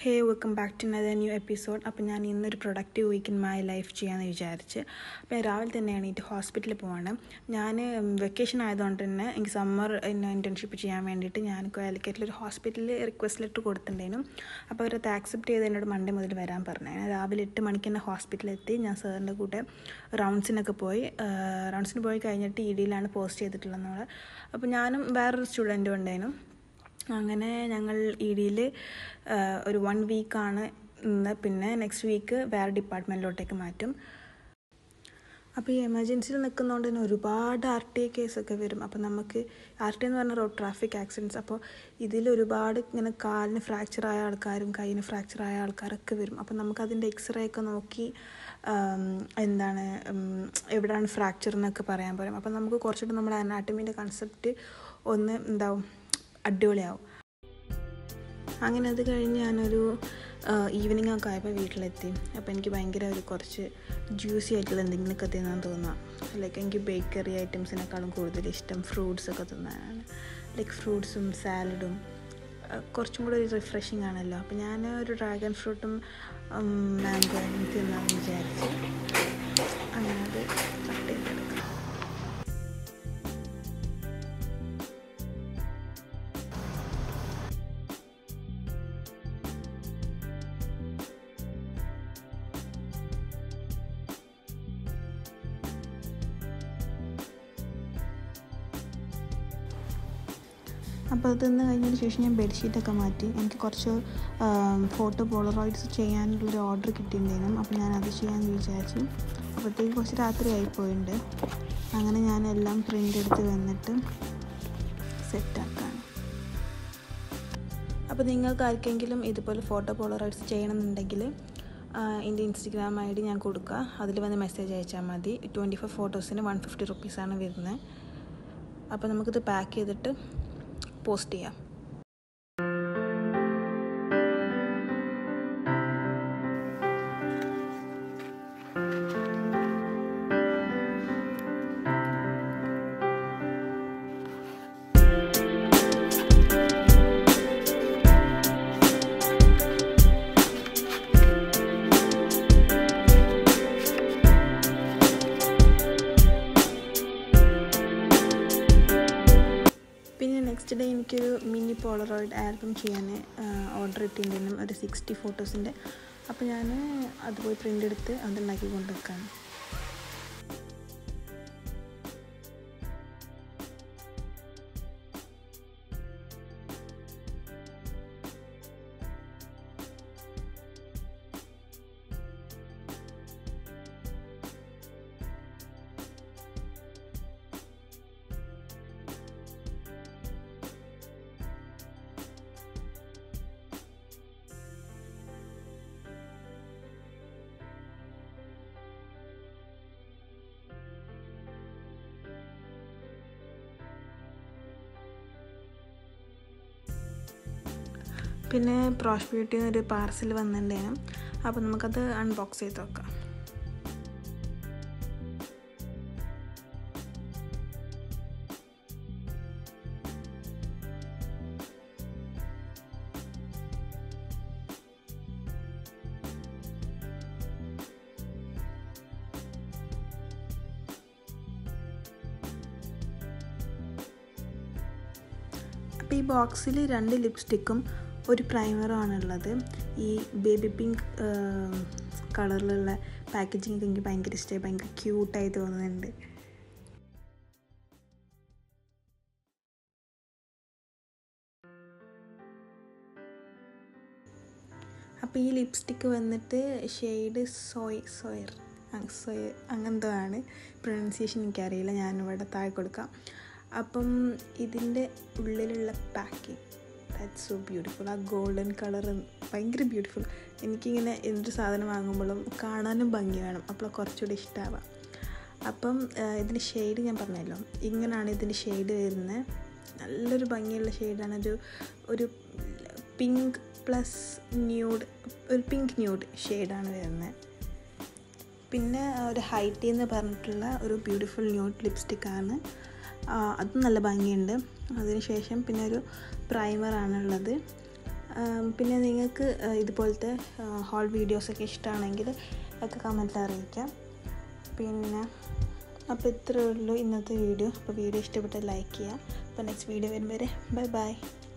hey welcome back to another new episode അപ്പോൾ ഞാൻ ഇന്നൊരു productive week in my life ചെയ്യാമെന്ന് വിചാരിച്ച് അപ്പോൾ ഞാൻ രാവിലെ തന്നെ എണീറ്റ് ഹോസ്പിറ്റലിൽ പോവാണ് ഞാൻ വെക്കേഷൻ ആയതുകൊണ്ട് തന്നെ എനിക്ക് സമ്മർ ഇൻറ്റേൺഷിപ്പ് ചെയ്യാൻ വേണ്ടിയിട്ട് ഞാൻ കാലിക്കറ്റിൽ ഒരു ഹോസ്പിറ്റലിൽ റിക്വസ്റ്റ് ലെറ്റർ കൊടുത്തിട്ടുണ്ടായിരുന്നു അപ്പോൾ അവരത് ആക്സെപ്റ്റ് ചെയ്ത് എന്നോട് മൺഡേ മുതൽ വരാൻ പറഞ്ഞു ഞാൻ രാവിലെ എട്ട് മണിക്ക് തന്നെ ഹോസ്പിറ്റലിൽ എത്തി ഞാൻ സാറിൻ്റെ കൂടെ റൗണ്ട്സിനൊക്കെ പോയി റൗണ്ട്സിന് പോയി കഴിഞ്ഞിട്ട് ഇ ഡിയിലാണ് പോസ്റ്റ് ചെയ്തിട്ടുള്ളത് നമ്മൾ അപ്പോൾ ഞാനും വേറൊരു സ്റ്റുഡൻറ്റും ഉണ്ടായിരുന്നു അങ്ങനെ ഞങ്ങൾ ഇ ഡിയിൽ ഒരു വൺ വീക്കാണ് ഇന്ന് പിന്നെ നെക്സ്റ്റ് വീക്ക് വേറെ ഡിപ്പാർട്ട്മെൻറ്റിലോട്ടേക്ക് മാറ്റും അപ്പോൾ ഈ എമർജൻസിയിൽ നിൽക്കുന്നതുകൊണ്ട് തന്നെ ഒരുപാട് ആർ ടി ഐ കേസൊക്കെ വരും അപ്പോൾ നമുക്ക് ആർ ടി എന്ന് പറഞ്ഞ റോഡ് ട്രാഫിക് ആക്സിഡൻറ്റ്സ് അപ്പോൾ ഇതിൽ ഒരുപാട് ഇങ്ങനെ കാലിന് ഫ്രാക്ചർ ആയ ആൾക്കാരും കയ്യിന് ഫ്രാക്ചർ ആയ ആൾക്കാരൊക്കെ വരും അപ്പോൾ നമുക്കതിൻ്റെ എക്സ്റേ ഒക്കെ നോക്കി എന്താണ് എവിടെയാണ് ഫ്രാക്ചർ എന്നൊക്കെ പറയാൻ പറ്റും അപ്പോൾ നമുക്ക് കുറച്ചുകൂടി നമ്മുടെ അനാട്ടമീൻ്റെ കൺസെപ്റ്റ് ഒന്ന് എന്താവും അടിപൊളിയാവും അങ്ങനെ അത് കഴിഞ്ഞ് ഞാനൊരു ഈവനിങ് ഒക്കെ ആയപ്പോൾ വീട്ടിലെത്തി അപ്പോൾ എനിക്ക് ഭയങ്കര ഒരു കുറച്ച് ജ്യൂസി ആയിട്ടുള്ള എന്തെങ്കിലുമൊക്കെ തിന്നാൻ തോന്നുക ലൈക്ക് എനിക്ക് ബേക്കറി ഐറ്റംസിനേക്കാളും കൂടുതൽ ഇഷ്ടം ഫ്രൂട്ട്സ് ഒക്കെ തിന്നാനാണ് ലൈക്ക് ഫ്രൂട്ട്സും സാലഡും കുറച്ചും കൂടെ ഒരു റിഫ്രഷിങ് ആണല്ലോ അപ്പോൾ ഞാൻ ഒരു ഡ്രാഗൺ ഫ്രൂട്ടും മാംഗോയും തിന്നാമെന്ന് വിചാരിച്ച് അങ്ങനെ അത് കട്ട് ചെയ്തെടുക്കാം അപ്പോൾ അത് തിന്ന് കഴിഞ്ഞതിന് ശേഷം ഞാൻ ബെഡ്ഷീറ്റൊക്കെ മാറ്റി എനിക്ക് കുറച്ച് ഫോട്ടോ പോളറോയിഡ്സ് ചെയ്യാനുള്ളൊരു ഓർഡർ കിട്ടിയിട്ടുണ്ടായിരുന്നു അപ്പോൾ ഞാൻ അത് ചെയ്യാമെന്ന് വിചാരിച്ചു അപ്പോഴത്തേക്ക് കുറച്ച് രാത്രി ആയിപ്പോയിട്ടുണ്ട് അങ്ങനെ ഞാൻ എല്ലാം പ്രിൻ്റ് എടുത്ത് വന്നിട്ട് സെറ്റാക്കാണ് അപ്പോൾ നിങ്ങൾക്ക് ആർക്കെങ്കിലും ഇതുപോലെ ഫോട്ടോ പോളറോയിഡ്സ് ചെയ്യണമെന്നുണ്ടെങ്കിൽ എൻ്റെ ഇൻസ്റ്റഗ്രാം ഐ ഡി ഞാൻ കൊടുക്കുക അതിൽ വന്ന് മെസ്സേജ് അയച്ചാൽ മതി ട്വൻറ്റി ഫൈവ് ഫോട്ടോസിന് വൺ ഫിഫ്റ്റി റുപ്പീസാണ് വരുന്നത് അപ്പോൾ നമുക്കിത് പാക്ക് ചെയ്തിട്ട് പോസ്റ്റ് ചെയ്യാം പിന്നെ നെക്സ്റ്റ് ഡേ എനിക്കൊരു മിനി പോളറോയിഡ് ആൽബം ചെയ്യാൻ ഓർഡർ ഇട്ടിട്ടുണ്ടായിരുന്നു ഒരു സിക്സ്റ്റി ഫോട്ടോസിൻ്റെ അപ്പോൾ ഞാൻ അത് പോയി പ്രിൻ്റ് എടുത്ത് അതുണ്ടാക്കി കൊണ്ടുവെക്കാണ് പിന്നെ പ്രോഷ് ബ്യൂട്ടിയിൽ നിന്ന് ഒരു പാർസൽ വന്നിട്ടുണ്ടായിരുന്നു അപ്പോൾ നമുക്കത് അൺബോക്സ് ചെയ്ത് നോക്കാം അപ്പോൾ ഈ ബോക്സിൽ രണ്ട് ലിപ്സ്റ്റിക്കും ഒരു പ്രൈമറുമാണുള്ളത് ഈ ബേബി പിങ്ക് കളറിലുള്ള പാക്കേജിങ് ഒക്കെ എനിക്ക് ഭയങ്കര ഇഷ്ടമായി ഭയങ്കര ക്യൂട്ടായി തോന്നുന്നുണ്ട് അപ്പോൾ ഈ ലിപ്സ്റ്റിക്ക് വന്നിട്ട് ഷെയ്ഡ് സോയ് സോയർ സോയ അങ്ങനത്തെ ആണ് പ്രൊനൗൺസിയേഷൻ എനിക്കറിയില്ല ഞാനിവിടെ താഴെ കൊടുക്കാം അപ്പം ഇതിൻ്റെ ഉള്ളിലുള്ള പാക്കിങ് ദാറ്റ്സ് സോ ബ്യൂട്ടിഫുൾ ആ ഗോൾഡൻ കളർ ഭയങ്കര ബ്യൂട്ടിഫുൾ എനിക്കിങ്ങനെ എന്തൊരു സാധനം വാങ്ങുമ്പോഴും കാണാനും ഭംഗി വേണം അപ്പോൾ കുറച്ചുകൂടി ഇഷ്ടമാവാം അപ്പം ഇതിൻ്റെ ഷെയ്ഡ് ഞാൻ പറഞ്ഞല്ലോ ഇങ്ങനെയാണ് ഇതിൻ്റെ ഷെയ്ഡ് വരുന്നത് നല്ലൊരു ഭംഗിയുള്ള ഷെയ്ഡാണ് ഒരു ഒരു പിങ്ക് പ്ലസ് ന്യൂഡ് ഒരു പിങ്ക് ന്യൂഡ് ഷെയ്ഡാണ് വരുന്നത് പിന്നെ ഒരു ഹൈറ്റി എന്ന് പറഞ്ഞിട്ടുള്ള ഒരു ബ്യൂട്ടിഫുൾ ന്യൂഡ് ലിപ്സ്റ്റിക്കാണ് അതും നല്ല ഭംഗിയുണ്ട് അതിനുശേഷം പിന്നെ ഒരു പ്രൈമറാണുള്ളത് ആം, പിന്നെ നിങ്ങൾക്ക് ആ, ഇതുപോലത്തെ ഹോൾ വീഡിയോസൊക്കെ ഇഷ്ടമാണെങ്കിൽ ഒക്കെ കമൻറ്റിൽ അറിയിക്കാം പിന്നെ അപ്പോൾ ഇത്രയേ ഉള്ളൂ ഇന്നത്തെ വീഡിയോ അപ്പോൾ വീഡിയോ ഇഷ്ടപ്പെട്ടാൽ ലൈക്ക് ചെയ്യുക അപ്പോൾ നെക്സ്റ്റ് വീഡിയോ വരും വരെ ബൈ ബൈ